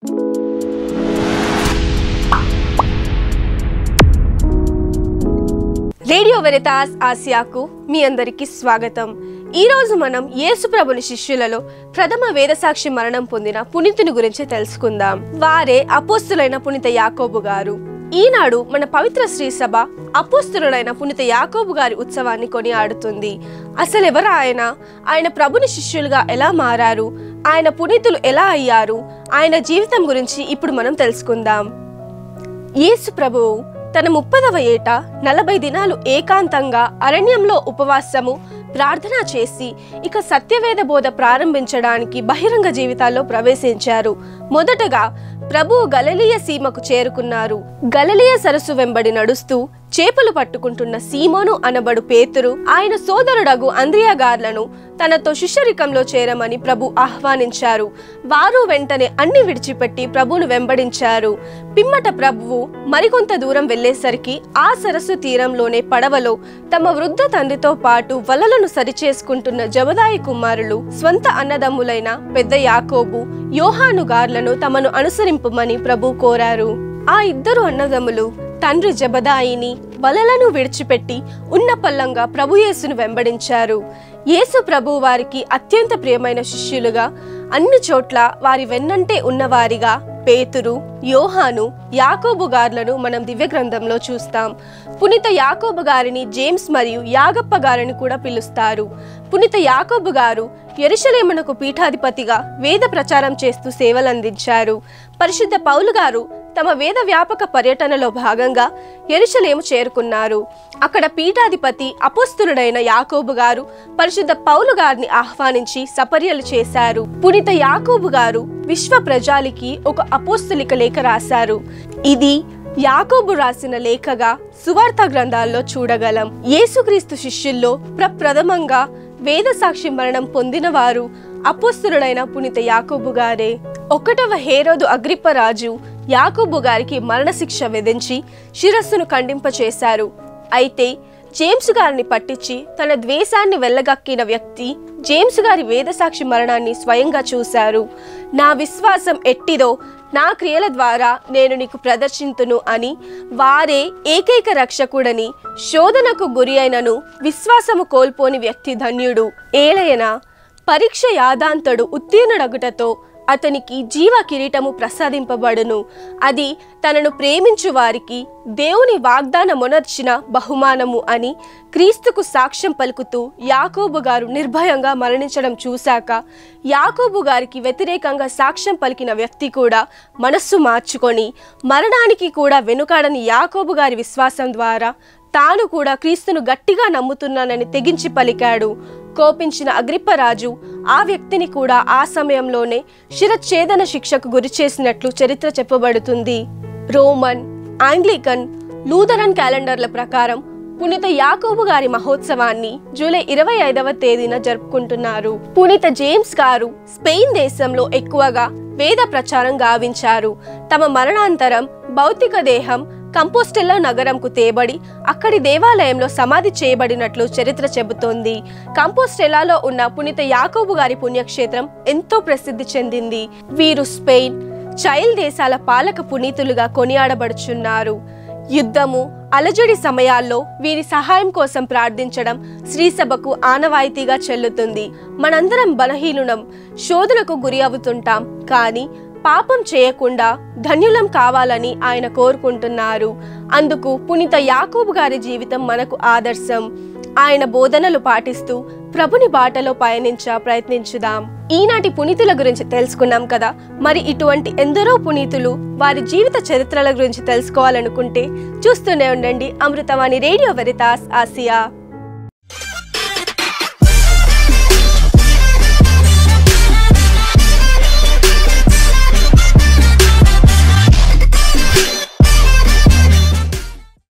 radio Veritas ఆసియాకు మీ అందరికీ స్వాగతం ఈ రోజు మనం యేసు ప్రభుని శిష్యులలో ప్రథమ వేదసాక్షి మరణం పొందిన పునీతుని గురించి తెలుసుకుందాం వారే అపోస్తులైన పునీత యాకోబు గారు ఈనాడు మన పవిత్ర శ్రీ సభ అపోస్తులుడైన పునీత యాకోబు గారి ఉత్సవాన్ని కొనియాడుతుంది అసలు ఎవరు ఆయన ఆయన ప్రభుని శిష్యులుగా ఎలా మారారు ఆయన పునీతులు ఎలా అయ్యారు ఆయన జీవితం గురించి ఇప్పుడు మనం తెలుసుకుందాం యేసు ప్రభువు తన ముప్పదవ ఏట నలభై దినాలు ఏకాంతంగా అరణ్యంలో ఉపవాసము ప్రార్థన చేసి ఇక సత్యవేద బోధ ప్రారంభించడానికి బహిరంగ జీవితాల్లో ప్రవేశించారు మొదటగా ప్రభువు గలలియ సీమకు చేరుకున్నారు గలలియ సరస్సు వెంబడి నడుస్తూ చేపలు పట్టుకుంటున్న సీమోను అనబడు పేతురు ఆయన సోదరుడగు అంద్రియా గార్లను తనతో శిష్యరికంలో చేరమని ప్రభు ఆహ్వానించారు వారు వెంటనే అన్ని విడిచిపెట్టి ప్రభువును వెంబడించారు పిమ్మట ప్రభువు మరికొంత దూరం వెళ్ళేసరికి ఆ సరస్సు తీరంలోనే పడవలో తమ వృద్ధ తండ్రితో పాటు వలలను సరిచేసుకుంటున్న జబదాయి కుమారులు స్వంత అన్నదమ్ములైన పెద్ద యాకోబు యోహాను గార్లను తమను అనుసరింపమని ప్రభు కోరారు ఆ ఇద్దరు అన్నదమ్ములు తండ్రి జబదాయిని వలలను విడిచిపెట్టి ఉన్న పల్లంగా ప్రభు యేసును వెంబడించారు యేసు ప్రభు వారికి అత్యంత ప్రియమైన శిష్యులుగా అన్ని చోట్ల వారి వెన్నంటే ఉన్నవారిగా పేతురు యోహాను యాకోబు గార్లను మనం దివ్య గ్రంథంలో చూస్తాం పునీత యాకోబు గారిని జేమ్స్ మరియు యాగప్ప గారిని కూడా పిలుస్తారు పునీత యాకోబు గారు ఎరుషలేమునకు పీఠాధిపతిగా వేద ప్రచారం చేస్తూ సేవలందించారు పరిశుద్ధ పౌలు గారు తమ వేద వ్యాపక పర్యటనలో భాగంగా ఎరుషలేము చేరుకున్నారు అక్కడ పీఠాధిపతి అపోస్తులుడైన యాకోబు గారు పరిశుద్ధ పౌలు గారిని ఆహ్వానించి సపర్యలు చేశారు పునీత యాకోబు గారు విశ్వ ప్రజాలికి ఒక అపోస్తులిక లేఖ రాశారు ఇది యాకోబు రాసిన లేఖగా సువార్త గ్రంథాల్లో చూడగలం యేసుక్రీస్తు శిష్యుల్లో ప్రప్రథమంగా వేద సాక్షి మరణం పొందినవారు అపోస్తులుడైన పునీత యాకోబు గారే ఒకటవ హేరోదు అగ్రిప్పరాజు యాకోబు గారికి మరణశిక్ష విధించి శిరస్సును ఖండింపచేశారు అయితే జేమ్స్ గారిని పట్టించి తన ద్వేషాన్ని వెళ్ళగక్కిన వ్యక్తి జేమ్స్ గారి వేదసాక్షి మరణాన్ని స్వయంగా చూశారు నా విశ్వాసం ఎట్టిదో నా క్రియల ద్వారా నేను నీకు ప్రదర్శింతును అని వారే ఏకైక రక్షకుడని శోధనకు గురి అయినను విశ్వాసము కోల్పోని వ్యక్తి ధన్యుడు ఏలయన పరీక్ష యాదాంతడు ఉత్తీర్ణుడగుటతో అతనికి జీవ కిరీటము ప్రసాదింపబడును అది తనను ప్రేమించు వారికి దేవుని వాగ్దానమునర్చిన బహుమానము అని క్రీస్తుకు సాక్ష్యం పలుకుతూ యాకోబు గారు నిర్భయంగా మరణించడం చూశాక యాకోబు గారికి వ్యతిరేకంగా సాక్ష్యం పలికిన వ్యక్తి కూడా మనస్సు మార్చుకొని మరణానికి కూడా వెనుకాడని యాకోబు గారి విశ్వాసం ద్వారా తాను కూడా క్రీస్తును గట్టిగా నమ్ముతున్నానని తెగించి పలికాడు కోపించిన అగ్రిప్పరాజు ఆ వ్యక్తిని కూడా ఆ సమయంలోనే శిరచ్ఛేదన శిక్షకు గురి చేసినట్లు చరిత్ర చెప్పబడుతుంది రోమన్ ఆంగ్లికన్ లూథరన్ క్యాలెండర్ల ప్రకారం పునీత యాకోబు గారి మహోత్సవాన్ని జూలై ఇరవై ఐదవ తేదీన జరుపుకుంటున్నారు పునీత జేమ్స్ గారు స్పెయిన్ దేశంలో ఎక్కువగా వేద ప్రచారం గావించారు తమ మరణాంతరం భౌతిక దేహం కంపోస్టెల్లా నగరంకు తేబడి అక్కడి దేవాలయంలో సమాధి చేయబడినట్లు చరిత్ర చెబుతోంది కంపోస్టెల్లాలో ఉన్న పునీత యాకోబు గారి పుణ్యక్షేత్రం ఎంతో ప్రసిద్ధి చెందింది వీరు స్పెయిన్ చైల్డ్ దేశాల పాలక పునీతులుగా కొనియాడబడుచున్నారు యుద్ధము అలజడి సమయాల్లో వీరి సహాయం కోసం ప్రార్థించడం శ్రీసభకు ఆనవాయితీగా చెల్లుతుంది మనందరం బలహీనులం శోధనకు గురి అవుతుంటాం కానీ పాపం చేయకుండా ధన్యులం కావాలని ఆయన కోరుకుంటున్నారు అందుకు పునీత యాకోబు గారి జీవితం మనకు ఆదర్శం ఆయన బోధనలు పాటిస్తూ ప్రభుని బాటలో పయనించ ప్రయత్నించుదాం ఈనాటి పునీతుల గురించి తెలుసుకున్నాం కదా మరి ఇటువంటి ఎందరో పునీతులు వారి జీవిత చరిత్రల గురించి తెలుసుకోవాలనుకుంటే చూస్తూనే ఉండండి అమృతవాణి రేడియో వెరితాస్ ఆసియా